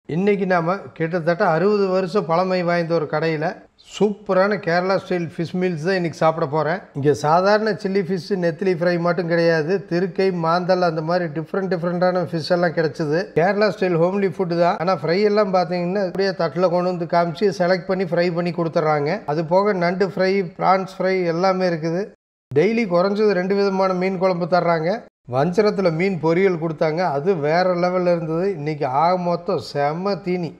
இன்றைக்கி நாம் கிட்டத்தட்ட அறுபது வருஷம் பழமை வாய்ந்த ஒரு கடையில் சூப்பரான கேரளா ஸ்டைல் ஃபிஷ் மீல்ஸ் தான் இன்றைக்கி சாப்பிட போகிறேன் இங்கே சாதாரண சில்லி ஃபிஷ் நெத்திலி ஃப்ரை மட்டும் கிடையாது திருக்கை மாந்தல் அந்த மாதிரி டிஃப்ரெண்ட் டிஃப்ரெண்ட்டான ஃபிஷ் எல்லாம் கிடச்சிது கேரளா ஸ்டைல் ஹோம்லி ஃபுட்டு தான் ஆனால் ஃப்ரை எல்லாம் பார்த்தீங்கன்னா அப்படியே தட்டில் கொண்டு வந்து காமிச்சு செலக்ட் பண்ணி ஃப்ரை பண்ணி கொடுத்துட்றாங்க அது போக நண்டு ஃப்ரை ப்ரான்ஸ் ஃப்ரை எல்லாமே இருக்குது டெய்லி குறைஞ்சது ரெண்டு விதமான மீன் குழம்பு தர்றாங்க வஞ்சரத்தில் மீன் பொரியல் கொடுத்தாங்க அது வேற லெவலில் இருந்தது இன்னைக்கு ஆக மொத்தம் செம்ம தீனி